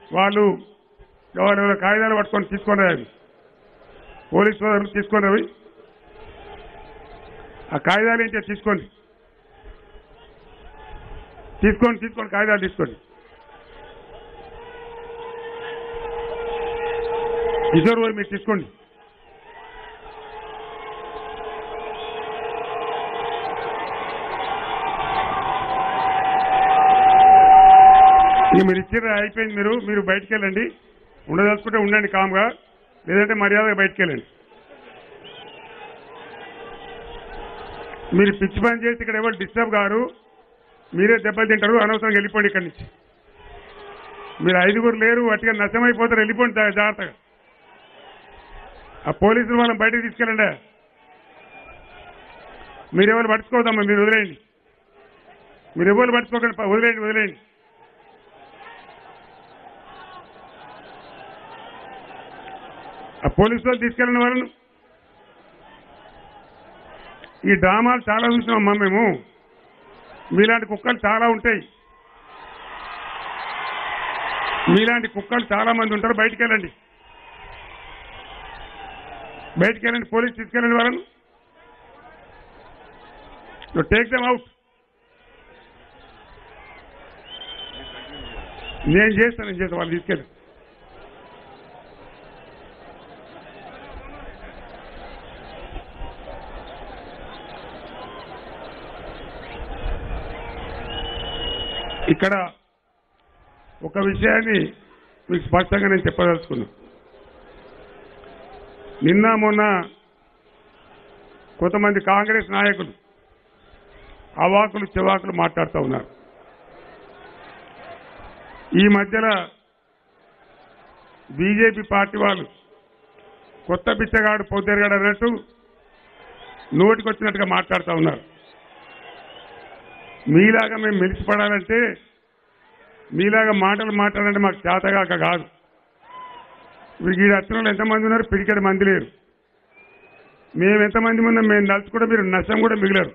వాళ్ళు ఎవరెవరో కాగితాలు పట్టుకొని తీసుకొని రావి పోలీసు సోదరులు తీసుకొని రవి ఆ కాగితాలు ఏంటో తీసుకోండి తీసుకోండి తీసుకోండి కాగితాలు తీసుకోండి కిషోర్ పోయి మీరు తీసుకోండి ఇక మీరు ఇచ్చిన అయిపోయింది మీరు మీరు బయటికి వెళ్ళండి ఉండదలుచుకుంటే ఉండండి కామ్గా లేదంటే మర్యాదగా బయటికి వెళ్ళండి మీరు పిచ్చి పని చేసి ఇక్కడ ఎవరు డిస్టర్బ్ గారు మీరే దెబ్బలు తింటారు అనవసరంగా వెళ్ళిపోండి ఇక్కడి నుంచి మీరు ఐదుగురు లేరు అట్టిగా నష్టమైపోతారు వెళ్ళిపోండి జా- జాగ్రత్తగా ఆ పోలీసులు వాళ్ళని బయటకు తీసుకెళ్ళండి మీరు ఎవరు పట్టుకోవద్దమ్మా మీరు వదిలేయండి మీరు ఎవరు పట్టుకోకండి ప- వదిలేయండి వదిలేయండి ఆ పోలీసు వాళ్ళు తీసుకెళ్ళిన వాళ్ళను ఈ డ్రామాలు చాలా చూసినామమ్మా మేము మీలాంటి కుక్కలు చాలా ఉంటాయి మీలాంటి కుక్కలు చాలా మంది ఉంటారు బయటికి వెళ్ళండి బయటికి వెళ్ళండి పోలీస్ తీసుకెళ్ళండి వాళ్ళను టేక్ దమ్ అవుట్ నేను చేస్తాను నేను చేస్తాను వాళ్ళు తీసుకెళ్ళి ఇక్కడ ఒక విషయాన్ని మీకు స్పష్టంగా నేను చెప్పదలుచుకున్నా నిన్న మొన్న కొంతమంది కాంగ్రెస్ నాయకులు అవాకులు చెవాకులు మాట్లాడుతూ ఉన్నారు ఈ మధ్యలో బీజేపీ పార్టీ వాళ్ళు కొత్త బిచ్చగాడు పొద్దురుగాడు అన్నట్టు నోటికి వచ్చినట్టుగా మాట్లాడుతూ ఉన్నారు మీలాగా మేము మెలిసిపడాలంటే మీలాగా మాటలు మాట్లాడాలంటే మాకు చేతగాక కాదు ఇప్పుడు ఈ రచనలు ఎంతమంది ఉన్నారు పిడికడ మంది లేరు మేము ఎంతమంది ఉన్నాం మేము నలుచుకుంటే మీరు నష్టం కూడా మిగిలరు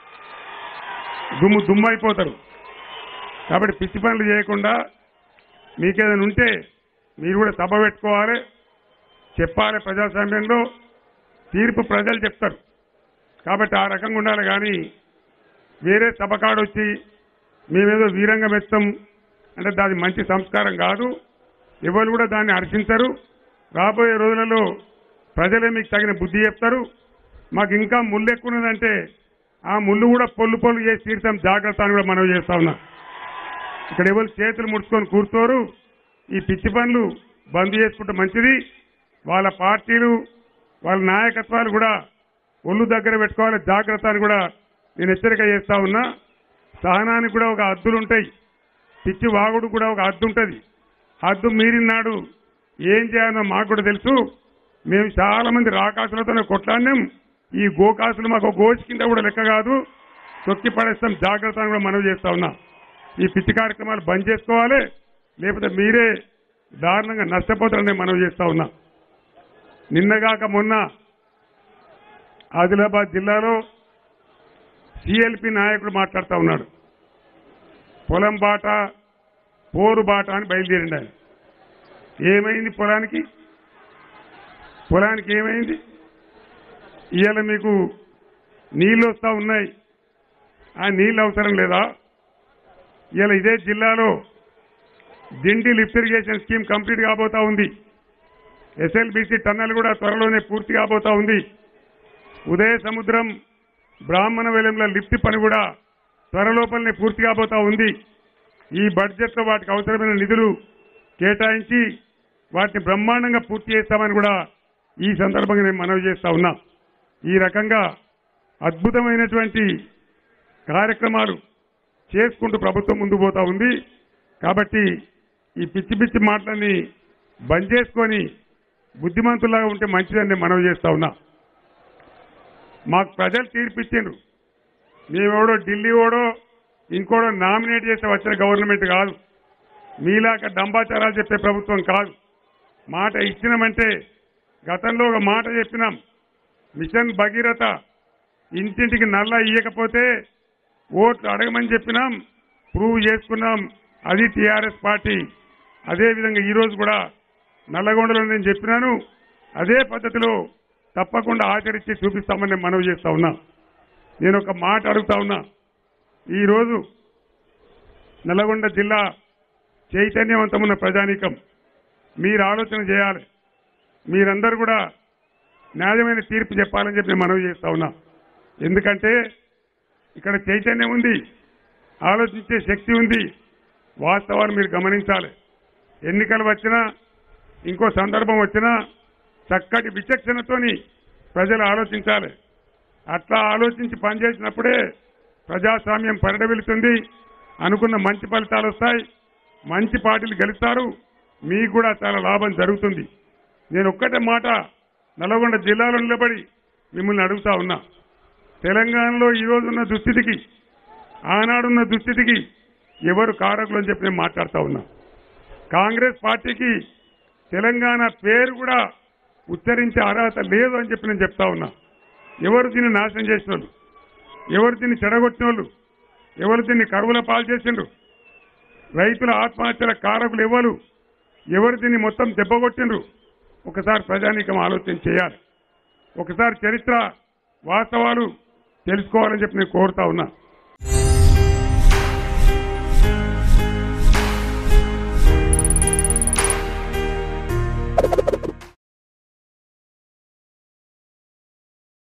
దుమ్ము దుమ్ము అయిపోతారు కాబట్టి పిచ్చి పనులు చేయకుండా మీకేదైనా ఉంటే మీరు కూడా సభ పెట్టుకోవాలి చెప్పాలి ప్రజాస్వామ్యంలో తీర్పు ప్రజలు చెప్తారు కాబట్టి ఆ రకంగా ఉండాలి కానీ వేరే సభకాడు వచ్చి మేమేదో వీరంగా మెత్తం అంటే దాని మంచి సంస్కారం కాదు ఎవరు కూడా దాన్ని హర్షించరు రాబోయే రోజులలో ప్రజలే మీకు తగిన బుద్ధి చెప్తారు మాకు ఇంకా ముళ్ళు ఎక్కువ ఉన్నదంటే ఆ ముళ్ళు కూడా పొల్లు పొల్లు చేసి తీరుతాం జాగ్రత్త అని కూడా మనం చేస్తా ఉన్నా ఇక్కడ ఎవరు చేతులు ముడుచుకొని కూర్చోరు ఈ పిచ్చి పనులు బంద్ చేసుకుంటే మంచిది వాళ్ళ పార్టీలు వాళ్ళ నాయకత్వాలు కూడా ఒళ్ళు దగ్గర పెట్టుకోవాలి జాగ్రత్త అని కూడా నేను హెచ్చరిక చేస్తా ఉన్నా సహనానికి కూడా ఒక హద్దులు ఉంటాయి పిచ్చి వాగుడు కూడా ఒక హద్దు ఉంటుంది హద్దు మీరినాడు ఏం చేయాలో మాకు కూడా తెలుసు మేము చాలా మంది రాకాసులతోనే కొట్లాడినాం ఈ గోకాసులు మాకు ఒక గోచి కింద కూడా లెక్క కాదు తొక్కి పడేస్తాం జాగ్రత్త అని కూడా మనం చేస్తా ఉన్నా ఈ పిచ్చి కార్యక్రమాలు బంద్ చేసుకోవాలి లేకపోతే మీరే దారుణంగా నష్టపోతారని మనం చేస్తా ఉన్నా నిన్నగాక మొన్న ఆదిలాబాద్ జిల్లాలో సిఎల్పి నాయకుడు మాట్లాడుతూ ఉన్నాడు పొలం బాట పోరు బాట అని బయలుదేరిండు ఆయన ఏమైంది పొలానికి పొలానికి ఏమైంది ఇవాళ మీకు నీళ్ళు వస్తూ ఉన్నాయి ఆ నీళ్ళు అవసరం లేదా ఇవాళ ఇదే జిల్లాలో Dindi lift irrigation scheme complete కాబోతా ఉంది ఎస్ఎల్బిసి టన్నల్ కూడా త్వరలోనే పూర్తి కాబోతా ఉంది ఉదయ సముద్రం బ్రాహ్మణ వెలంల లిఫ్ట్ పని కూడా త్వరలోపలనే పూర్తి కాబోతా ఉంది ఈ బడ్జెట్ లో వాటికి అవసరమైన నిధులు కేటాయించి వాటిని బ్రహ్మాండంగా పూర్తి చేస్తామని కూడా ఈ సందర్భంగా నేను మనవి చేస్తా ఉన్నా ఈ రకంగా అద్భుతమైనటువంటి కార్యక్రమాలు చేసుకుంటూ ప్రభుత్వం ముందుకు పోతా ఉంది కాబట్టి ఈ పిచ్చి పిచ్చి మాటలని బంద్ చేసుకొని బుద్ధిమంతులాగా ఉంటే మంచిదని నేను మనవి చేస్తా ఉన్నా మాకు ప్రజలు తీర్పిచ్చిండ్రు మేమెవడో ఢిల్లీ ఓడో ఇంకోడో నామినేట్ చేస్తే వచ్చిన గవర్నమెంట్ కాదు మీలాక డంబాచారాలు చెప్పే ప్రభుత్వం కాదు మాట ఇచ్చినామంటే గతంలో ఒక మాట చెప్పినాం మిషన్ భగీరథ ఇంటింటికి నల్ల ఇయ్యకపోతే ఓట్లు అడగమని చెప్పినాం ప్రూవ్ చేసుకున్నాం అది టీఆర్ఎస్ పార్టీ అదేవిధంగా ఈరోజు కూడా నల్లగొండలో నేను చెప్పినాను అదే పద్ధతిలో తప్పకుండా ఆచరించి చూపిస్తామని నేను మనవి చేస్తా ఉన్నా నేను ఒక మాట అడుగుతా ఉన్నా ఈరోజు నల్లగొండ జిల్లా చైతన్యవంతమున్న ప్రజానీకం మీరు ఆలోచన చేయాలి మీరందరూ కూడా న్యాయమైన తీర్పు చెప్పాలని చెప్పి నేను మనవి చేస్తా ఉన్నా ఎందుకంటే ఇక్కడ చైతన్యం ఉంది ఆలోచించే శక్తి ఉంది వాస్తవాలు మీరు గమనించాలి ఎన్నికలు వచ్చినా ఇంకో సందర్భం వచ్చినా చక్కటి విచక్షణతోని ప్రజలు ఆలోచించాలి అట్లా ఆలోచించి పనిచేసినప్పుడే ప్రజాస్వామ్యం పరిడవిలుతుంది అనుకున్న మంచి ఫలితాలు వస్తాయి మంచి పార్టీలు గెలుస్తారు మీకు కూడా చాలా లాభం జరుగుతుంది నేను ఒక్కటే మాట నల్గొండ జిల్లాలో నిలబడి మిమ్మల్ని అడుగుతా ఉన్నా తెలంగాణలో ఈ రోజున్న దుస్థితికి ఆనాడున్న దుస్థితికి ఎవరు కారకులు అని చెప్పి నేను మాట్లాడుతా ఉన్నా కాంగ్రెస్ పార్టీకి తెలంగాణ పేరు కూడా ఉచ్చరించే అర్హత లేదు అని చెప్పి నేను చెప్తా ఉన్నా ఎవరు దీన్ని నాశనం చేసిన వాళ్ళు ఎవరు దీన్ని చెడగొట్టిన వాళ్ళు ఎవరు దీన్ని కరువుల పాలు చేసిండ్రు రైతుల ఆత్మహత్యల కారకులు ఎవరు ఎవరు దీన్ని మొత్తం దెబ్బగొట్టిండ్రు ఒకసారి ప్రజానీకం ఆలోచన చేయాలి ఒకసారి చరిత్ర వాస్తవాలు తెలుసుకోవాలని చెప్పి నేను కోరుతా ఉన్నా